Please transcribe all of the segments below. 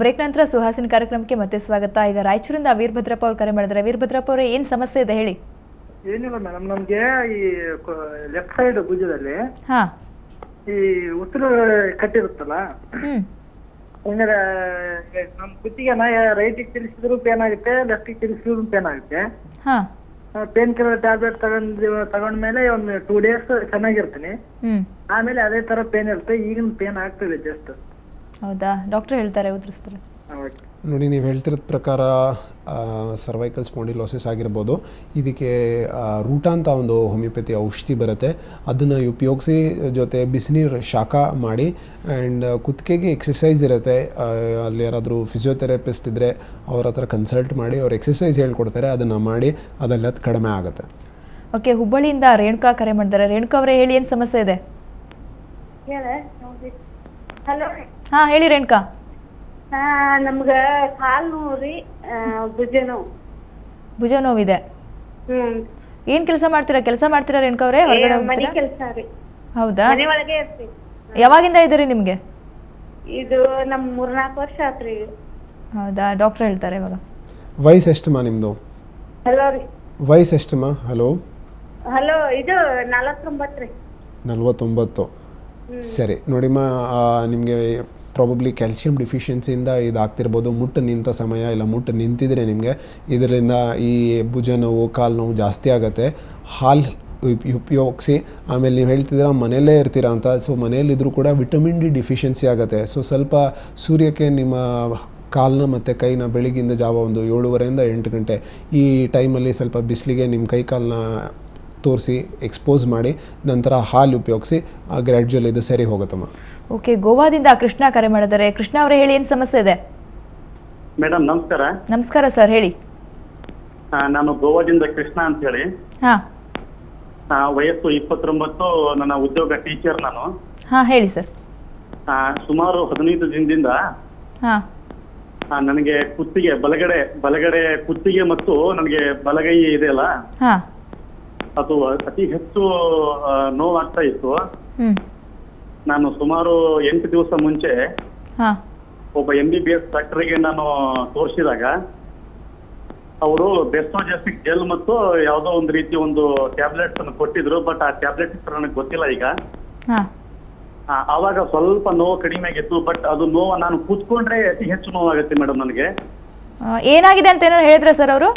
break ನಂತರ ಸುಹಾಸಿನ ಕಾರ್ಯಕ್ರಮಕ್ಕೆ ಮತ್ತೆ ಸ್ವಾಗತ ಈಗ ರಾಯಚೂರಿಂದ ವೀರಭದ್ರಪ್ಪ ಅವ್ರು ಕರೆ ಮಾಡಿದ್ದಾರೆ ವೀರಭದ್ರಪ್ಪ ಅವರೇ ಏನು ಸಮಸ್ಯೆ ಇದೆ ಹೇಳಿ ಏನಿಲ್ಲ ಮೇಡಮ್ ನಮ್ಗೆ ಈ ಲೆಫ್ಟ್ ಸೈಡ್ ಭುಜದಲ್ಲಿ ಹಾಂ ಈ ಉಸಿರು ಕಟ್ಟಿರುತ್ತಲ್ಲ ಹ್ಞೂ ಹಂಗಾರೆ ನಮ್ ಕುತ್ತಿಗೆ ನಾ ರೈಟಿಗೆ ತಿರ್ಸಿದ್ರು ಪೇನ್ ಆಗುತ್ತೆ ಲೆಫ್ಟಿಗೆ ತಿರ್ಸಿದ್ರು ಪೇನ್ ಆಗುತ್ತೆ ಹಾಂ ಪೇನ್ ಕಿಲ್ಲರ್ ಟ್ಯಾಬ್ಲೆಟ್ ತಗೊಂಡ್ ತಗೊಂಡ್ಮೇಲೆ ಒಂದು ಟೂ ಡೇಸ್ ಚೆನ್ನಾಗಿರ್ತೀನಿ ಹ್ಞೂ ಆಮೇಲೆ ಅದೇ ತರ ಪೇನ್ ಇರುತ್ತೆ ಈಗಿನ ಪೇನ್ ಆಗ್ತಿದೆ ಜಸ್ಟ್ ಹೌದಾ ಡಾಕ್ಟರ್ ಹೇಳ್ತಾರೆ ಉತ್ತರಿಸ್ತಾರೆ ನೋಡಿ ನೀವು ಹೇಳ್ತಿರೋದ್ ಪ್ರಕಾರ ಸರ್ವೈಕಲ್ ಸ್ಪಾಂಡಿಲೋಸಿಸ್ ಆಗಿರ್ಬೋದು ಇದಕ್ಕೆ ರೂಟ ಅಂತ ಒಂದು ಹೋಮಿಯೋಪತಿ ಔಷಧಿ ಬರುತ್ತೆ ಅದನ್ನು ಉಪಯೋಗಿಸಿ ಜೊತೆ ಬಿಸಿನೀರು ಶಾಖ ಮಾಡಿ ಆ್ಯಂಡ್ ಕುತ್ತಿಗೆಗೆ ಎಕ್ಸಸೈಸ್ ಇರುತ್ತೆ ಆ, ಅಲ್ಲಿ ಯಾರಾದರೂ ಫಿಸಿಯೋಥೆರಪಿಸ್ಟ್ ಇದ್ದರೆ ಅವ್ರ ಹತ್ರ ಕನ್ಸಲ್ಟ್ ಮಾಡಿ ಅವ್ರು ಎಕ್ಸಸೈಸ್ ಹೇಳ್ಕೊಡ್ತಾರೆ ಅದನ್ನು ಮಾಡಿ ಅದೆಲ್ಲ ಕಡಿಮೆ ಆಗುತ್ತೆ ಓಕೆ ಹುಬ್ಬಳ್ಳಿಯಿಂದ ರೇಣುಕಾ ಕರೆ ಮಾಡಿದ್ದಾರೆ ರೇಣುಕಾ ಅವರೇ ಹೇಳಿ ಏನು ಸಮಸ್ಯೆ ಇದೆ ಹಲೋ ಹಾಂ ಹೇಳಿ ರೇಣುಕಾ ನಮ್ಗ ಕಾಲ್ ನೋವು ರೀ ಆ, ಭುಜ ನೋವು ಭುಜ ನೋವಿದೆ ಹ್ಮ್ ಏನು ಕೆಲಸ ಮಾಡ್ತೀರಾ ಕೆಲಸ ಮಾಡ್ತೀರಾ ರೇಣುಕಾ ಅವರೇ ಹೊರಗಡೆ ಮನೆ ಹೋಗ್ತೀರಾ ಕೆಲ್ಸ ರೀ ಹೌದಾ ಮನೆ ಒಳಗೆ ಇರ್ತೀವಿ ಯಾವಾಗಿಂದ ಇದ್ದೀರಿ ನಿಮಗೆ ಇದು ನಮ್ ಮೂರ್ನಾಲ್ಕು ವರ್ಷ ಆತ್ರಿ ಹೌದಾ ಡಾಕ್ಟರ್ ಹೇಳ್ತಾರೆ ಇವಾಗ ವಯಸ್ಸು ಎಷ್ಟಮ್ಮ ನಿಮ್ಮದು ಹಲೋ ರೀ ವಯಸ್ಸು ಎಷ್ಟಮ್ಮ ಹಲೋ ಹಲೋ ಇದು ನಲವತ್ತೊಂಬತ್ತು ರೀ ನಲ್ವತ್ತೊಂಬತ್ತು ಸರಿ ನೋಡಿಮ್ಮ ನಿಮಗೆ ಪ್ರಾಬಬ್ಲಿ ಕ್ಯಾಲ್ಸಿಯಂ ಡಿಫಿಷಿಯನ್ಸಿಯಿಂದ ಇದಾಗ್ತಿರ್ಬೋದು ಮುಟ್ಟು ನಿಂತ ಸಮಯ ಇಲ್ಲ ಮುಟ್ಟು ನಿಂತಿದ್ರೆ ನಿಮಗೆ ಇದರಿಂದ ಈ ಭುಜ ನೋವು ಕಾಲು ನೋವು ಜಾಸ್ತಿ ಆಗುತ್ತೆ ಹಾಲು ಉಪ್- ಉಪಯೋಗಿಸಿ ಆಮೇಲೆ ನೀವು ಹೇಳ್ತಿದ್ದೀರ ಮನೆಯಲ್ಲೇ ಇರ್ತೀರಾ ಅಂತ ಸೊ ಮನೆಯಲ್ಲಿದ್ದರೂ ಕೂಡ ವಿಟಮಿನ್ ಡಿ ಡಿಫಿಷಿಯನ್ಸಿ ಆಗುತ್ತೆ ಸೊ ಸ್ವಲ್ಪ ಸೂರ್ಯಕ್ಕೆ ನಿಮ್ಮ ಕಾಲನ್ನ ಮತ್ತು ಕೈನ ಬೆಳಿಗ್ಗಿಂದ ಜಾವ ಒಂದು ಏಳುವರೆಯಿಂದ ಎಂಟು ಗಂಟೆ ಈ ಟೈಮಲ್ಲಿ ಸ್ವಲ್ಪ ಬಿಸಿಲಿಗೆ ನಿಮ್ಮ ಕೈ ಕಾಲನ್ನ ತೋರಿಸಿ ಎಕ್ಸ್ಪೋಸ್ ಮಾಡಿ ನಂತರ ಹಾಲು ಉಪಯೋಗಿಸಿ ಗ್ರ್ಯಾಡ್ಯುಯಲ್ ಇದು ಸರಿ ಹೋಗುತ್ತಮ್ಮ ಓಕೆ ಗೋವಾದಿಂದ ಕೃಷ್ಣ ಕರೆ ಮಾಡಿದ್ದಾರೆ ಕೃಷ್ಣ ಅವರೇ ಹೇಳಿ ಏನು ಸಮಸ್ಯೆ ಇದೆ ಮೇಡಮ್ ನಮಸ್ಕಾರ ನಮಸ್ಕಾರ ಸರ್ ಹೇಳಿ ಆ, ನಾನು ಗೋವಾದಿಂದ ಕೃಷ್ಣ ಅಂತ ಹೇಳಿ ಹಾಂ ಆ, ವಯಸ್ಸು ಇಪ್ಪತ್ತೊಂಬತ್ತು ನನ್ನ ಉದ್ಯೋಗ ಟೀಚರ್ ನಾನು ಹಾಂ ಹೇಳಿ ಸರ್ ಆ, ಸುಮಾರು ಹದಿನೈದು ದಿನದಿಂದ ಹಾಂ ಆ, ನನಗೆ ಕುತ್ತಿಗೆ ಬಲಗಡೆ ಬಲಗಡೆ ಕುತ್ತಿಗೆ ಮತ್ತು ನನಗೆ ಬಲಗೈ ಇದೆಯಲ್ಲ ಹಾಂ ಅದು ಅತಿ ಹೆಚ್ಚು ಆ, ನೋವಾಗ್ತಾ ಇತ್ತು ಹ್ಞೂ ನಾನು ಸುಮಾರು ಎಂಟು ದಿವಸ ಮುಂಚೆ ಹಾಂ ಒಬ್ಬ ಎಂ ಬಿ ಬಿ ಎಸ್ ಡಾಕ್ಟರ್ಗೆ ನಾನು ತೋರಿಸಿದಾಗ ಅವರು ಬೆಸ್ಟೋಜೆಸ್ಟಿಕ್ ಜೆಲ್ ಮತ್ತು ಯಾವುದೋ ಒಂದು ರೀತಿ ಒಂದು ಟ್ಯಾಬ್ಲೆಟ್ಸ್ ಅನ್ನು ಕೊಟ್ಟಿದ್ರು ಬಟ್ ಆ ಟ್ಯಾಬ್ಲೆಟ್ ನನಗೆ ಗೊತ್ತಿಲ್ಲ ಈಗ ಹಾಂ ಆ, ಆವಾಗ ಸ್ವಲ್ಪ ನೋವು ಕಡಿಮೆ ಆಗಿತ್ತು ಬಟ್ ಅದು ನೋವು ನಾನು ಕೂತ್ಕೊಂಡ್ರೆ ಅತಿ ಹೆಚ್ಚು ನೋವಾಗುತ್ತೆ ಮೇಡಮ್ ನನಗೆ ಏನಾಗಿದೆ ಅಂತ ಏನಾರು ಹೇಳಿದ್ರೆ ಸರ್ ಅವರು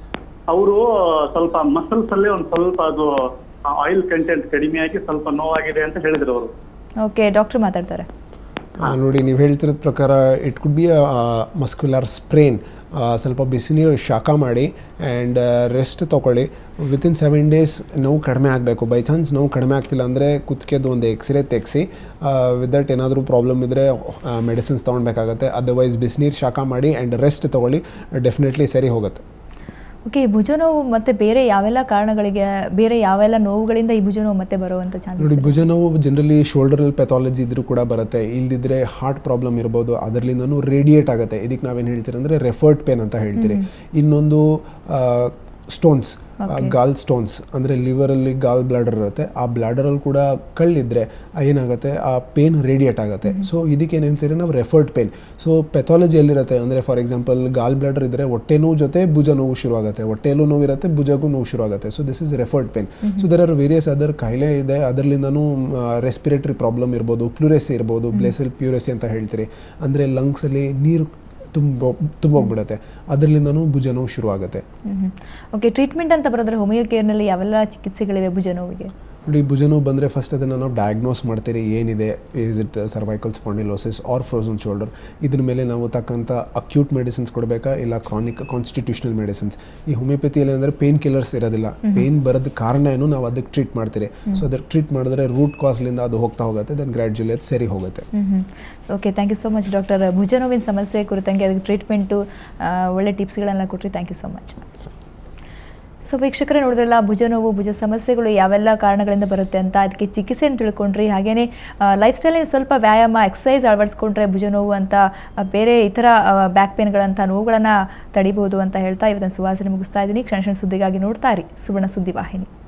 ಅವರು ಸ್ವಲ್ಪ ಮಸಲ್ಸ್ ಅಲ್ಲೇ ಒಂದು ಸ್ವಲ್ಪ ಅದು ಆಯಿಲ್ ಕಂಟೆಂಟ್ ಕಡಿಮೆ ಆಗಿ ಸ್ವಲ್ಪ ನೋವಾಗಿದೆ ಅಂತ ಹೇಳಿದ್ರು ಅವರು ಓಕೆ ಡಾಕ್ಟರ್ ಮಾತಾಡ್ತಾರೆ ಆ, ನೋಡಿ ನೀವು ಹೇಳ್ತಿರೋದ್ ಪ್ರಕಾರ it could be muscular sprain ಸ್ವಲ್ಪ ಬಿಸಿನೀರು ಶಾಖ ಮಾಡಿ ಆ್ಯಂಡ್ ರೆಸ್ಟ್ ತೊಗೊಳ್ಳಿ ವಿತಿನ್ ಸೆವೆನ್ ಡೇಸ್ ನೋವು ಕಡಿಮೆ ಆಗಬೇಕು ಬೈ ಚಾನ್ಸ್ ನೋವು ಕಡಿಮೆ ಆಗ್ತಿಲ್ಲ ಅಂದರೆ ಕುತ್ತಿಗೆದು ಒಂದು ಎಕ್ಸ್ರೇ ತೆಗೆಸಿ ವಿತ್ ದಟ್ ಏನಾದರೂ ಪ್ರಾಬ್ಲಮ್ ಇದ್ದರೆ ಮೆಡಿಸಿನ್ಸ್ ತೊಗೊಳ್ಬೇಕಾಗತ್ತೆ ಅದರ್ವೈಸ್ ಬಿಸಿನೀರು ಶಾಖ ಮಾಡಿ ಆ್ಯಂಡ್ ರೆಸ್ಟ್ ತೊಗೊಳ್ಳಿ ಡೆಫಿನೆಟ್ಲಿ ಸರಿ ಹೋಗುತ್ತೆ ಓಕೆ ಈ ಭುಜ ನೋವು ಮತ್ತೆ ಬೇರೆ ಯಾವೆಲ್ಲ ಕಾರಣಗಳಿಗೆ ಬೇರೆ ಯಾವೆಲ್ಲ ನೋವುಗಳಿಂದ ಈ ಭುಜ ನೋವು ಮತ್ತೆ ಬರುವಂಥ ನೋಡಿ ಚಾನ್ಸಸ್ ಭುಜ ನೋವು ಜನರಲಿ ಶೋಲ್ಡರಲ್ಲಿ ಪೆಥಾಲಜಿ ಇದ್ರೂ ಕೂಡ ಬರುತ್ತೆ ಇಲ್ದಿದ್ರೆ ಹಾರ್ಟ್ ಪ್ರಾಬ್ಲಮ್ ಇರ್ಬೋದು ಅದರಲ್ಲಿಂದನೂ ರೇಡಿಯೇಟ್ ಆಗುತ್ತೆ ಇದಕ್ಕೆ ನಾವೇನು ಹೇಳ್ತೀರಿ ಅಂದರೆ ರೆಫರ್ಡ್ ಪೇನ್ ಅಂತ ಹೇಳ್ತೀರಿ ಇನ್ನೊಂದು ಸ್ಟೋನ್ಸ್ ಗಾಲ್ ಸ್ಟೋನ್ಸ್ ಅಂದರೆ ಲಿವರಲ್ಲಿ ಗಾಲ್ ಬ್ಲಾಡರ್ ಇರುತ್ತೆ ಆ ಬ್ಲಾಡರಲ್ಲಿ ಕೂಡ ಕಳ್ಳಿದ್ರೆ ಏನಾಗುತ್ತೆ ಆ ಪೇನ್ ರೇಡಿಯೇಟ್ ಆಗುತ್ತೆ ಸೊ ಇದಕ್ಕೆ ಏನು ಹೇಳ್ತೀರಿ ನಾವು ರೆಫರ್ಡ್ ಪೇನ್ ಸೊ ಪೆಥಾಲಜಿ ಎಲ್ಲಿರುತ್ತೆ ಅಂದರೆ ಫಾರ್ ಎಕ್ಸಾಂಪಲ್ ಗಾಲ್ ಬ್ಲಾಡರ್ ಇದ್ದರೆ ಹೊಟ್ಟೆ ನೋವು ಜೊತೆ ಭುಜ ನೋವು ಶುರು ಆಗುತ್ತೆ ಹೊಟ್ಟೆಯಲ್ಲೂ ನೋವು ಇರುತ್ತೆ ಭುಜಗೂ ನೋವು ಶುರು ಆಗುತ್ತೆ so this is referred pain so there are various other ಕಾಯಿಲೆ ಇದೆ ಅದರಲ್ಲಿಂದನೂ ರೆಸ್ಪಿರೇಟರಿ ಪ್ರಾಬ್ಲಮ್ ಇರ್ಬೋದು ಪ್ಲೂರೆಸಿ ಇರ್ಬೋದು ಬ್ಲೇಸಲ್ ಪ್ಯೂರೆಸಿ ಅಂತ ಹೇಳ್ತೀರಿ ಅಂದರೆ ಲಂಗ್ಸಲ್ಲಿ ನೀರು ತುಂಬ ತುಂಬೋಗ್ಬಿಡುತ್ತೆ ಅದರಲ್ಲಿಂದನೂ ಭುಜ ನೋವು ಶುರು ಆಗುತ್ತೆ ಓಕೆ ಟ್ರೀಟ್ಮೆಂಟ್ ಅಂತ ಬರೋದ್ರೆ ಹೋಮಿಯೋ ಕೇರ್ನಲ್ಲಿ ಯಾವೆಲ್ಲ ಚಿಕಿತ್ಸೆಗಳಿವೆ ಭುಜ ನೋವಿಗೆ ನೋಡಿ ಭುಜ ನೋವು ಬಂದರೆ ಫಸ್ಟ್ ಅದನ್ನು ನಾವು ಡಯಾಗ್ನೋಸ್ ಮಾಡ್ತೀರಿ ಏನಿದೆ is it cervical spondylosis or frozen shoulder ಇದ್ರ ಮೇಲೆ ನಾವು ತಕ್ಕಂಥ ಅಕ್ಯೂಟ್ ಮೆಡಿಸಿನ್ಸ್ ಕೊಡಬೇಕಾ ಇಲ್ಲ ಕ್ರಾನಿಕ್ ಕಾನ್ಸ್ಟಿಟ್ಯೂಷನಲ್ ಮೆಡಿಸಿನ್ಸ್ ಈ ಹೋಮಿಯೋಪತಿಯಲ್ಲಿ ಅಂದರೆ ಪೇನ್ ಕಿಲ್ಲರ್ಸ್ ಇರೋದಿಲ್ಲ ಪೇನ್ ಬರೋದ ಕಾರಣ ಏನು ನಾವು ಅದಕ್ಕೆ ಟ್ರೀಟ್ ಮಾಡ್ತೀರಿ ಸೊ ಅದಕ್ಕೆ ಟ್ರೀಟ್ ಮಾಡಿದ್ರೆ ರೂಟ್ ಕಾಸ್ಲಿಂದ ಅದು ಹೋಗ್ತಾ ಹೋಗುತ್ತೆ ದೆನ್ ಗ್ರ್ಯಾಡ್ಯುಲಿ ಅದು ಸರಿ ಹೋಗುತ್ತೆ okay thank you so much doctor ಭುಜ ನೋವಿನ ಸಮಸ್ಯೆ ಕುರಿತಂಗೆ ಅದಕ್ಕೆ ಟ್ರೀಟ್ಮೆಂಟು ಒಳ್ಳೆ ಟಿಪ್ಸ್ಗಳನ್ನ ಕೊಟ್ಟರೆ thank you so much so ವೀಕ್ಷಕರೇ ನೋಡಿದ್ರಲ್ಲ ಭುಜ ನೋವು ಭುಜ ಸಮಸ್ಯೆಗಳು ಯಾವೆಲ್ಲ ಕಾರಣಗಳಿಂದ ಬರುತ್ತೆ ಅಂತ ಅದಕ್ಕೆ ಚಿಕಿತ್ಸೆಯನ್ನು ತಿಳ್ಕೊಂಡ್ರಿ ಹಾಗೆಯೇ ಲೈಫ್ ಸ್ಟೈಲಲ್ಲಿ ಸ್ವಲ್ಪ ವ್ಯಾಯಾಮ ಎಕ್ಸಸೈಸ್ ಅಳವಡಿಸ್ಕೊಂಡ್ರೆ ಭುಜ ನೋವು ಅಂತ ಆ, ಬೇರೆ ಇತರ ಬ್ಯಾಕ್ ಪೇನ್ಗಳಂಥ ನೋವುಗಳನ್ನು ತಡಿಬೋದು ಅಂತ ಹೇಳ್ತಾ ಇವತ್ತಿನ ಸುವಾಸನೆ ಮುಗಿಸ್ತಾ ಇದ್ದೀನಿ ಕ್ಷಣ ಕ್ಷಣ ಸುದ್ದಿಗಾಗಿ ನೋಡ್ತಾ ಇರಿ ಸುವರ್ಣ ಸುದ್ದಿ ವಾಹಿನಿ